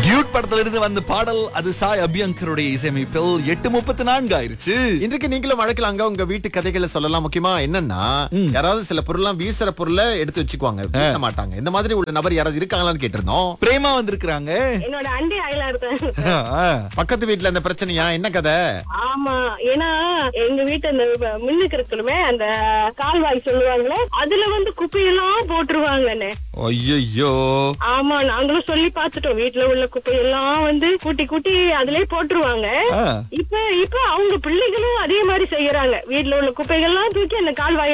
Dude படத்துல இருந்து வந்த பாடல் அது சாய் அபியங்கருடைய இசையமைப்பில் எட்டு முப்பத்தி நான்கு ஆயிருச்சு இன்றைக்கு நீங்களும் அழைக்கலாங்க உங்க வீட்டு கதைகளை சொல்லலாம் முக்கியமா என்னன்னா யாராவது சில பொருள்லாம் வீசுற பொருளை எடுத்து வச்சுக்குவாங்க வீச மாட்டாங்க இந்த மாதிரி உள்ள நபர் யாராவது இருக்காங்களான்னு கேட்டிருந்தோம் பிரேமா வந்திருக்கிறாங்க என்னோட அண்டி அயலா இருக்காங்க ஆ, பக்கத்து வீட்டுல இந்த பிரச்சனையா என்ன கதை ஆமா ஏன்னா எங்க வீட்டு அந்த மின்னுக்கு இருக்கணுமே அந்த கால்வாய் சொல்லுவாங்களே அதுல வந்து குப்பையெல்லாம் போட்டுருவாங்கன்னு ஐயையோ ஆமா நாங்களும் சொல்லி பார்த்துட்டோம் வீட்டுல உள்ள குப்பையெல்லாம் வந்து கூட்டி கூட்டி அதுலயே போட்டுருவாங்க ஆ. இப்ப இப்ப அவங்க பிள்ளைகளும் அதே மாதிரி செய்யறாங்க வீட்டுல உள்ள குப்பைகள்லாம் தூக்கி அந்த கால்வாய்